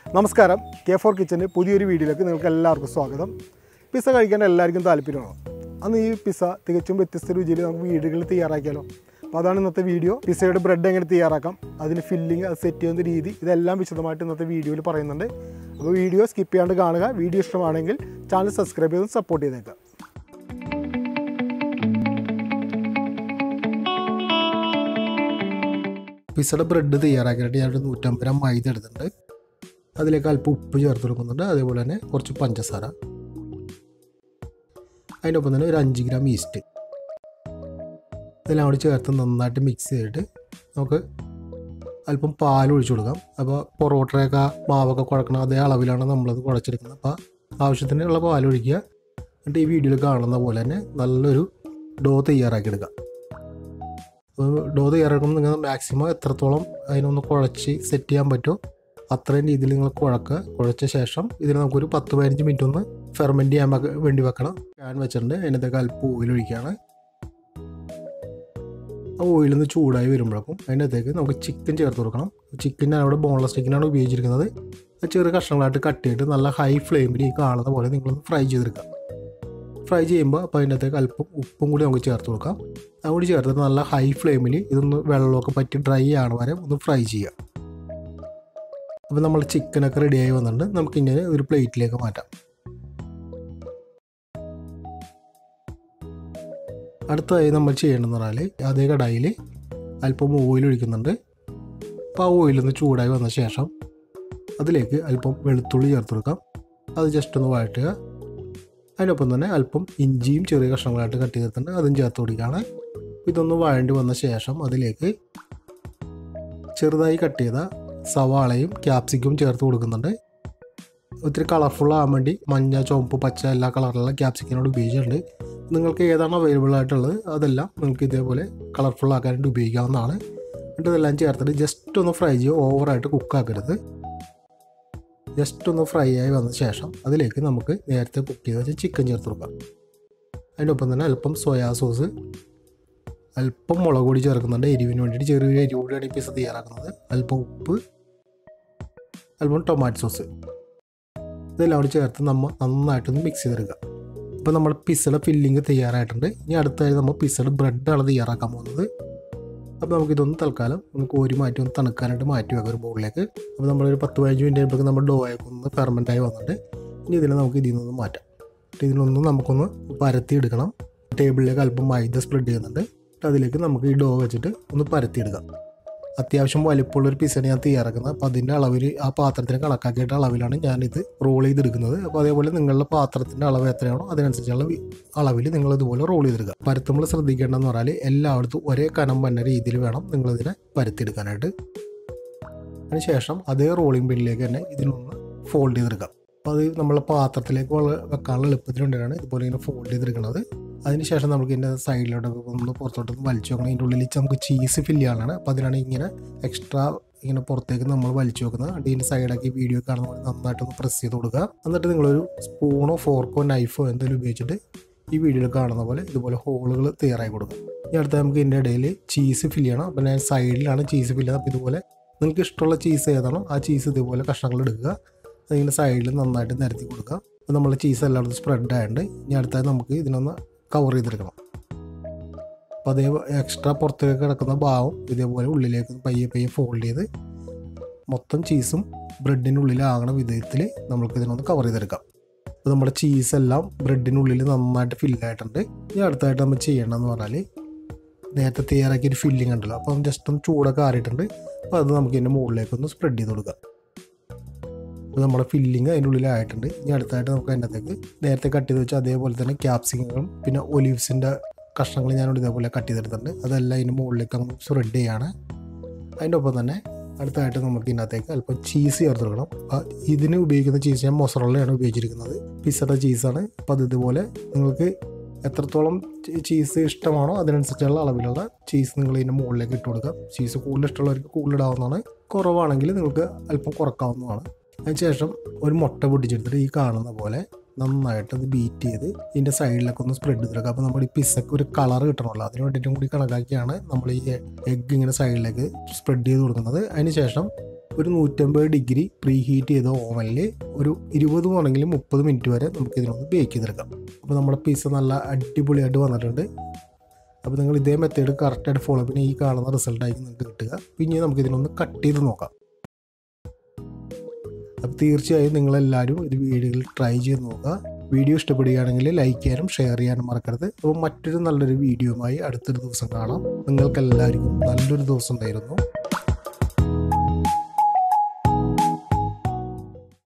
നമസ്കാരം K four കിച്ചൻ്റെ പുതിയൊരു വീഡിയോയിലേക്ക് നിങ്ങൾക്ക് എല്ലാവർക്കും സ്വാഗതം പിസ്സ കഴിക്കാൻ എല്ലാവർക്കും താല്പര്യമാണ് അന്ന് ഈ പിസ്സ തികച്ചും വ്യത്യസ്ത രുചിയിൽ നമുക്ക് വീടുകളിൽ തയ്യാറാക്കിയാലോ അപ്പോൾ അതാണ് ഇന്നത്തെ വീഡിയോ പിസ്സയുടെ ബ്രെഡ് എങ്ങനെ തയ്യാറാക്കാം അതിന് ഫില്ലിങ് അത് സെറ്റ് ചെയ്യുന്ന രീതി ഇതെല്ലാം വിശദമായിട്ട് ഇന്നത്തെ വീഡിയോയിൽ പറയുന്നുണ്ട് അപ്പോൾ വീഡിയോ സ്കിപ്പ് ചെയ്യാണ്ട് കാണുക വീഡിയോ ഇഷ്ടമാണെങ്കിൽ ചാനൽ സബ്സ്ക്രൈബ് ചെയ്ത് സപ്പോർട്ട് ചെയ്തേക്കാം പിസ്സയുടെ ബ്രെഡ് തയ്യാറാക്കാനായിട്ട് ഞാനൊരു നൂറ്റമ്പത് ഗ്രാം മൈദ എടുത്തിട്ടുണ്ട് അതിലേക്ക് അല്പം ഉപ്പ് ചേർത്ത് കൊടുക്കുന്നുണ്ട് അതേപോലെ തന്നെ കുറച്ച് പഞ്ചസാര അതിനൊപ്പം തന്നെ ഒരു അഞ്ച് ഗ്രാം ഈസ്റ്റ് ഇതെല്ലാം കൂടി ചേർത്ത് നന്നായിട്ട് മിക്സ് ചെയ്തിട്ട് നമുക്ക് അല്പം പാൽ ഒഴിച്ചു കൊടുക്കാം അപ്പോൾ പൊറോട്ടയൊക്കെ മാവൊക്കെ കുഴക്കണം അതേ അളവിലാണ് നമ്മളത് കുഴച്ചെടുക്കുന്നത് അപ്പോൾ ആവശ്യത്തിനുള്ള പാൽ ഒഴിക്കുക എന്നിട്ട് ഈ വീഡിയോയിൽ കാണുന്ന പോലെ തന്നെ നല്ലൊരു ഡോ തയ്യാറാക്കി എടുക്കുക അപ്പോൾ ഡോ തയ്യാറാക്കുമ്പോൾ നിങ്ങൾ മാക്സിമം എത്രത്തോളം അതിനൊന്ന് കുഴച്ച് സെറ്റ് ചെയ്യാൻ പറ്റുമോ അത്രയും രീതിയിൽ നിങ്ങൾ കുഴക്കുക കുഴച്ച ശേഷം ഇതിന് നമുക്കൊരു പത്ത് പതിനഞ്ച് മിനിറ്റ് ഒന്ന് ഫെർമെൻറ്റ് ചെയ്യാൻ വെക്ക- വേണ്ടി വെക്കണം പാൻ വെച്ചിട്ടുണ്ട് അതിനകത്തേക്ക് അല്പം ഓയിൽ ഒഴിക്കുകയാണ് ആ ഓയിൽ ഒന്ന് ചൂടായി വരുമ്പോഴേക്കും അതിനകത്തേക്ക് നമുക്ക് ചിക്കൻ ചേർത്ത് കൊടുക്കണം ചിക്കൻ അവിടെ ബോൺലെസ് ചിക്കനാണ് ഉപയോഗിച്ചിരിക്കുന്നത് അത് ചെറിയ കഷ്ണങ്ങളായിട്ട് കട്ട് ചെയ്തിട്ട് നല്ല ഹൈ ഫ്ലെയിമിൽ ഈ കാണുന്ന പോലെ നിങ്ങളൊന്ന് ഫ്രൈ ചെയ്തെടുക്കുക ഫ്രൈ ചെയ്യുമ്പോൾ അപ്പോൾ അതിനകത്തേക്ക് അല്പം ഉപ്പും കൂടി നമുക്ക് ചേർത്ത് കൊടുക്കാം അതും കൂടി ചേർത്തിട്ട് നല്ല ഹൈ ഫ്ലെയിമിൽ ഇതൊന്ന് വെള്ളമൊക്കെ പറ്റി ഡ്രൈ ആണ് വരെ ഒന്ന് ഫ്രൈ ചെയ്യുക അപ്പോൾ നമ്മൾ ചിക്കനൊക്കെ റെഡിയായി വന്നിട്ടുണ്ട് നമുക്ക് ഇങ്ങനെ ഒരു പ്ലേറ്റിലേക്ക് മാറ്റാം അടുത്തതായി നമ്മൾ ചെയ്യേണ്ടതെന്ന് പറഞ്ഞാൽ അതേ കടായിൽ അല്പം ഓയിൽ ഒഴിക്കുന്നുണ്ട് അപ്പോൾ ആ ഓയിലൊന്ന് ചൂടായി വന്ന ശേഷം അതിലേക്ക് അല്പം വെളുത്തുള്ളി ചേർത്ത് കൊടുക്കാം അത് ജസ്റ്റ് ഒന്ന് വഴറ്റുക അതിനൊപ്പം തന്നെ അല്പം ഇഞ്ചിയും ചെറിയ കഷ്ണങ്ങളായിട്ട് കട്ട് ചെയ്തിട്ടുണ്ട് അതും ചേർത്ത് കൊടുക്കുകയാണ് ഇതൊന്ന് വഴണ്ടി വന്ന ശേഷം അതിലേക്ക് ചെറുതായി കട്ട് ചെയ്ത സവാളയും ക്യാപ്സിക്കും ചേർത്ത് കൊടുക്കുന്നുണ്ട് ഒത്തിരി കളർഫുൾ ആകാൻ വേണ്ടി മഞ്ഞ ചുവപ്പ് പച്ച എല്ലാ കളറിലുള്ള ക്യാപ്സിക്കിനോട് ഉപയോഗിച്ചിട്ടുണ്ട് നിങ്ങൾക്ക് ഏതാണ് അവൈലബിൾ ആയിട്ടുള്ളത് അതെല്ലാം നിങ്ങൾക്ക് ഇതേപോലെ കളർഫുൾ ആക്കാനായിട്ട് ഉപയോഗിക്കാവുന്നതാണ് എന്നിട്ട് ഇതെല്ലാം ചേർത്തിട്ട് ജസ്റ്റ് ഒന്ന് ഫ്രൈ ചെയ്യുക ഓവറായിട്ട് കുക്കാക്കരുത് ജസ്റ്റ് ഒന്ന് ഫ്രൈ ആയി വന്ന ശേഷം അതിലേക്ക് നമുക്ക് നേരത്തെ കുക്ക് ചെയ്ത് വെച്ച ചിക്കൻ ചേർത്ത് കൊടുക്കാം അതിനൊപ്പം തന്നെ അല്പം സോയാ സോസ് അല്പം മുളക് പൊടി ചേർക്കുന്നുണ്ട് എരിവിന് വേണ്ടിയിട്ട് ചെറിയൊരു എരിവ് കൂടിയാണ് ഈ പിസ്സ തയ്യാറാക്കുന്നത് അല്പം ഉപ്പ് അല്പം ടൊമാറ്റോ സോസ് ഇതെല്ലാം കൂടി ചേർത്ത് നമ്മൾ നന്നായിട്ടൊന്ന് മിക്സ് ചെയ്തെടുക്കുക ഇപ്പോൾ നമ്മുടെ പിസ്സയുടെ ഫില്ലിങ് തയ്യാറായിട്ടുണ്ട് ഇനി അടുത്തായി നമ്മൾ പിസ്സയുടെ ബ്രെഡാണ് തയ്യാറാക്കാൻ പോകുന്നത് അപ്പോൾ നമുക്കിതൊന്ന് തൽക്കാലം ഒന്ന് കോരി മാറ്റി ഒന്ന് തണുക്കാനായിട്ട് മാറ്റി വെക്കാം ഒരു ബോളിലേക്ക് അപ്പോൾ നമ്മളൊരു പത്ത് പതിനഞ്ച് മിനിറ്റ് കഴിയുമ്പോൾ നമ്മുടെ ഡോ ആയി ഒന്ന് ഫെർമെൻ്റായി വന്നിട്ട് ഇനി ഇതിനെ നമുക്ക് ഇതിൽ നിന്നൊന്ന് മാറ്റാം എന്നിട്ട് ഇതിനൊന്ന് നമുക്കൊന്ന് പരത്തി എടുക്കണം ടേബിളിലേക്ക് അല്പം മൈദ സ്പ്രെഡ് ചെയ്യുന്നുണ്ട് എന്നിട്ട് അതിലേക്ക് നമുക്ക് ഈ ഡോ വെച്ചിട്ട് ഒന്ന് പരത്തിയെടുക്കാം അത്യാവശ്യം വലിപ്പമുള്ള ഒരു പിസ്സയാണ് ഞാൻ തയ്യാറാക്കുന്നത് അപ്പോൾ അതിൻ്റെ അളവിൽ ആ പാത്രത്തിന് കണക്കാക്കിയിട്ട് അളവിലാണ് ഞാനിത് റോൾ ചെയ്തെടുക്കുന്നത് അപ്പോൾ അതേപോലെ നിങ്ങളുടെ പാത്രത്തിൻ്റെ അളവ് എത്രയാണോ അതിനനുസരിച്ചുള്ള വി- അളവിൽ നിങ്ങൾ ഇതുപോലെ റോൾ ചെയ്തെടുക്കുക പരത്തുമ്പോൾ ശ്രദ്ധിക്കേണ്ടതെന്ന് പറഞ്ഞാൽ എല്ലായിടത്തും ഒരേ കനം വന്ന രീതിയിൽ വേണം നിങ്ങളിതിനെ പരത്തിയെടുക്കാനായിട്ട് അതിനുശേഷം അതേ റോളിംഗ് പിന്നിലേക്ക് തന്നെ ഇതിനൊന്ന് ഫോൾഡ് ചെയ്തെടുക്കാം അപ്പോൾ അത് നമ്മളെ പാത്രത്തിലേക്ക് വള- വെക്കാനുള്ള എളുപ്പത്തിന് വേണ്ടിയാണ് ഇതുപോലെ ഇങ്ങനെ ഫോൾഡ് ചെയ്തെടുക്കുന്നത് അതിനുശേഷം നമുക്ക് ഇതിൻ്റെ സൈഡിലോട്ടൊക്കെ ഒന്ന് പുറത്തോട്ടൊന്ന് വലിച്ചു വെക്കണം ഇതിൻ്റെ ഉള്ളിൽ നമുക്ക് ചീസ് ഫില്ല് ചെയ്യാനാണ് അപ്പോൾ അതിനാണ് ഇങ്ങനെ എക്സ്ട്രാ ഇങ്ങനെ പുറത്തേക്ക് നമ്മൾ വലിച്ചു വെക്കുന്നത് എന്നിട്ട് ഇതിൻ്റെ സൈഡാക്കി വീഡിയോ കാണുന്ന പോലെ നന്നായിട്ടൊന്ന് പ്രസ് ചെയ്ത് കൊടുക്കുക എന്നിട്ട് നിങ്ങളൊരു സ്പൂണോ ഫോർക്കോ നൈഫോ എന്തെങ്കിലും ഉപയോഗിച്ചിട്ട് ഈ വീഡിയോയിൽ കാണുന്ന പോലെ ഇതുപോലെ ഹോളുകൾ തയ്യാറാക്കി കൊടുക്കുക ഇനി അടുത്ത നമുക്ക് ഇതിൻ്റെ ഇടയിൽ ചീസ് ഫില്ല് ചെയ്യണം അപ്പോൾ ഞാൻ സൈഡിലാണ് ചീസ് ഫില്ല് ചെയ്യുന്നത് അപ്പോൾ ഇതുപോലെ നിങ്ങൾക്ക് ഇഷ്ടമുള്ള ചീസ് ഏതാണോ ആ ചീസ് ഇതുപോലെ കഷ്ണങ്ങൾ എടുക്കുക അതിങ്ങനെ സൈഡിൽ നന്നായിട്ട് നിരത്തി കൊടുക്കുക അപ്പോൾ നമ്മൾ ചീസ് എല്ലായിടത്തും സ്പ്രെഡ് ആയതുകൊണ്ട് ഇനി അടുത്തായി നമുക്ക് ഇതിനൊന്ന് കവർ ചെയ്തെടുക്കണം അപ്പോൾ അതേ എക്സ്ട്രാ പുറത്തേക്ക് കിടക്കുന്ന ഭാഗം ഇതേപോലെ ഉള്ളിലേക്ക് പയ്യെ പയ്യെ ഫോൾഡ് ചെയ്ത് മൊത്തം ചീസും ബ്രെഡിൻ്റെ ഉള്ളിലാകണ വിധത്തിൽ നമുക്ക് ഇതിനൊന്ന് കവർ ചെയ്തെടുക്കാം അപ്പോൾ നമ്മുടെ ചീസ് എല്ലാം ബ്രെഡിനുള്ളിൽ നന്നായിട്ട് ഫില്ലായിട്ടുണ്ട് ഇനി അടുത്തായിട്ട് നമ്മൾ ചെയ്യേണ്ടതെന്ന് പറഞ്ഞാൽ നേരത്തെ തയ്യാറാക്കിയ ഒരു ഫില്ലിംഗ് ഉണ്ടല്ലോ അപ്പം ജസ്റ്റ് ഒന്ന് ചൂടൊക്കെ ആറിയിട്ടുണ്ട് അപ്പോൾ അത് നമുക്ക് ഇതിൻ്റെ മുകളിലേക്ക് ഒന്ന് സ്പ്രെഡ് ചെയ്ത് കൊടുക്കാം അപ്പോൾ നമ്മുടെ ഫില്ലിങ് അതിൻ്റെ ഉള്ളിലായിട്ടുണ്ട് ഇനി അടുത്തായിട്ട് നമുക്ക് അതിനകത്തേക്ക് നേരത്തെ കട്ട് ചെയ്ത് വെച്ച അതേപോലെ തന്നെ ക്യാപ്സിക്കങ്ങളും പിന്നെ ഒലീവ്സിൻ്റെ കഷ്ണങ്ങൾ ഞാനിവിടെ ഇതേപോലെ കട്ട് ചെയ്തെടുത്തിട്ടുണ്ട് അതെല്ലാം ഇതിൻ്റെ മുകളിലേക്ക് അങ്ങ് സ്പ്രെഡ് ചെയ്യാണ് അതിൻ്റെ ഒപ്പം തന്നെ അടുത്തായിട്ട് നമുക്ക് ഇതിനകത്തേക്ക് അല്പം ചീസ് ചേർത്ത് കൊടുക്കണം അപ്പോൾ ഇതിന് ഉപയോഗിക്കുന്ന ചീസ് ഞാൻ മൊസറോളയാണ് ഉപയോഗിച്ചിരിക്കുന്നത് പിസ്സയുടെ ചീസാണ് അപ്പോൾ അത് ഇതുപോലെ നിങ്ങൾക്ക് എത്രത്തോളം ചീസ് ഇഷ്ടമാണോ അതിനനുസരിച്ചുള്ള അളവിലുള്ള ചീസ് നിങ്ങൾ ഇതിൻ്റെ മുകളിലേക്ക് ഇട്ട് കൊടുക്കാം ചീസ് കൂടുതൽ ഇഷ്ടമുള്ളവർക്ക് കൂടുതൽ ഇടാവുന്നതാണ് കുറവാണെങ്കിൽ നിങ്ങൾക്ക് അല്പം കുറക്കാവുന്നതാണ് അതിനുശേഷം ഒരു മുട്ട പൊട്ടിച്ചെടുത്തിട്ട് ഈ കാണുന്ന പോലെ നന്നായിട്ട് അത് ബീറ്റ് ചെയ്ത് ഇതിൻ്റെ സൈഡിലൊക്കെ ഒന്ന് സ്പ്രെഡ് ചെയ്തെടുക്കുക അപ്പോൾ നമ്മുടെ ഈ പിസ്സക്ക് ഒരു കളർ കിട്ടണമല്ലോ അതിന് വേണ്ടിയിട്ടും കൂടി കണക്കാക്കിയാണ് നമ്മൾ ഈ എഗ്ഗ് ഇങ്ങനെ സൈഡിലേക്ക് സ്പ്രെഡ് ചെയ്ത് കൊടുക്കുന്നത് അതിനുശേഷം ഒരു നൂറ്റമ്പത് ഡിഗ്രി പ്രീ ഹീറ്റ് ചെയ്ത ഓവനിൽ ഒരു ഇരുപത് ആണെങ്കിലും മുപ്പത് മിനിറ്റ് വരെ നമുക്ക് ഇതിനൊന്ന് ബേക്ക് ചെയ്തെടുക്കാം അപ്പോൾ നമ്മുടെ പിസ്സ നല്ല അടിപൊളിയായിട്ട് വന്നിട്ടുണ്ട് അപ്പോൾ നിങ്ങൾ ഇതേ മെത്തേഡ് കറക്റ്റായിട്ട് ഫോളോ പിന്നെ ഈ കാണുന്ന റിസൾട്ടായിരിക്കും നിങ്ങൾക്ക് കിട്ടുക പിന്നെ നമുക്ക് ഇതിനൊന്ന് കട്ട് ചെയ്ത് നോക്കാം അപ്പോൾ തീർച്ചയായും നിങ്ങളെല്ലാവരും ഇത് വീഡിയോയിൽ ട്രൈ ചെയ്ത് നോക്കുക വീഡിയോ ഇഷ്ടപ്പെടുകയാണെങ്കിൽ ലൈക്ക് ചെയ്യാനും ഷെയർ ചെയ്യാനും മറക്കരുത് അപ്പോൾ മറ്റൊരു നല്ലൊരു വീഡിയോയുമായി അടുത്തൊരു ദിവസം കാണാം നിങ്ങൾക്കെല്ലാവർക്കും നല്ലൊരു ദിവസം ഉണ്ടായിരുന്നു